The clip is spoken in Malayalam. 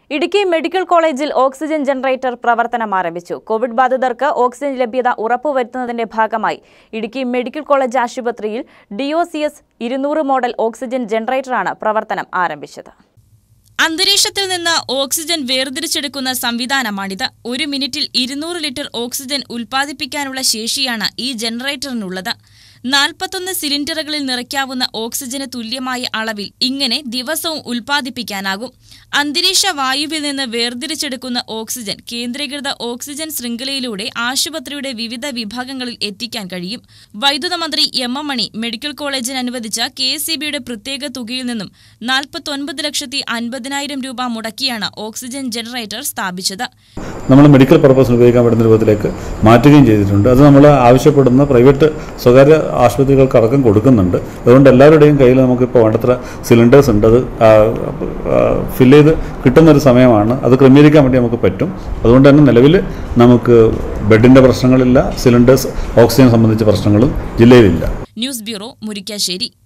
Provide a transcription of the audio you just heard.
ഇടുക്കി മെഡിക്കൽ കോളേജിൽ ഓക്സിജൻ ജനറേറ്റർ പ്രവർത്തനം ആരംഭിച്ചു കോവിഡ് ബാധിതർക്ക് ഓക്സിജൻ ലഭ്യത ഉറപ്പുവരുത്തുന്നതിന്റെ ഭാഗമായി ഇടുക്കി മെഡിക്കൽ കോളേജ് ആശുപത്രിയിൽ ഡിഒസിഎസ് ഇരുന്നൂറ് മോഡൽ ഓക്സിജൻ ജനറേറ്ററാണ് പ്രവർത്തനം ആരംഭിച്ചത് അന്തരീക്ഷത്തിൽ നിന്ന് ഓക്സിജൻ വേർതിരിച്ചെടുക്കുന്ന സംവിധാനമാണിത് ഒരു മിനിറ്റിൽ ഇരുന്നൂറ് ലിറ്റർ ഓക്സിജൻ ഉൽപ്പാദിപ്പിക്കാനുള്ള ശേഷിയാണ് ഈ ജനറേറ്ററിനുള്ളത് നാൽപ്പത്തൊന്ന് സിലിണ്ടറുകളിൽ നിറയ്ക്കാവുന്ന ഓക്സിജന് തുല്യമായ അളവിൽ ഇങ്ങനെ ദിവസവും ഉൽപ്പാദിപ്പിക്കാനാകും അന്തരീക്ഷ വായുവിൽ നിന്ന് വേർതിരിച്ചെടുക്കുന്ന ഓക്സിജൻ കേന്ദ്രീകൃത ഓക്സിജൻ ശൃംഖലയിലൂടെ ആശുപത്രിയുടെ വിവിധ വിഭാഗങ്ങളിൽ എത്തിക്കാൻ കഴിയും വൈദ്യുത മന്ത്രി എം എം മണി മെഡിക്കൽ കോളേജിന് അനുവദിച്ച കെ എസ് സി ബിയുടെ പ്രത്യേക തുകയിൽ നിന്നും നാൽപ്പത്തൊൻപത് ലക്ഷത്തി അൻപതിനായിരം രൂപ മുടക്കിയാണ് ഓക്സിജൻ ജനറേറ്റർ സ്ഥാപിച്ചത് നമ്മൾ മെഡിക്കൽ പർപ്പസിന് ഉപയോഗിക്കാൻ പറ്റുന്ന രൂപത്തിലേക്ക് മാറ്റുകയും ചെയ്തിട്ടുണ്ട് അത് നമ്മൾ ആവശ്യപ്പെടുന്ന പ്രൈവറ്റ് സ്വകാര്യ ആശുപത്രികൾക്ക് അടക്കം കൊടുക്കുന്നുണ്ട് അതുകൊണ്ട് എല്ലാവരുടെയും കയ്യിൽ നമുക്കിപ്പോൾ വേണ്ടത്ര സിലിണ്ടേഴ്സ് ഉണ്ട് അത് ഫില്ല് ചെയ്ത് കിട്ടുന്ന ഒരു സമയമാണ് അത് ക്രമീകരിക്കാൻ വേണ്ടി നമുക്ക് പറ്റും അതുകൊണ്ട് തന്നെ നിലവിൽ നമുക്ക് ബെഡിൻ്റെ പ്രശ്നങ്ങളില്ല സിലിണ്ടേഴ്സ് ഓക്സിജൻ സംബന്ധിച്ച പ്രശ്നങ്ങളും ജില്ലയിലില്ല ന്യൂസ് ബ്യൂറോ മുരിക്കാശ്ശേരി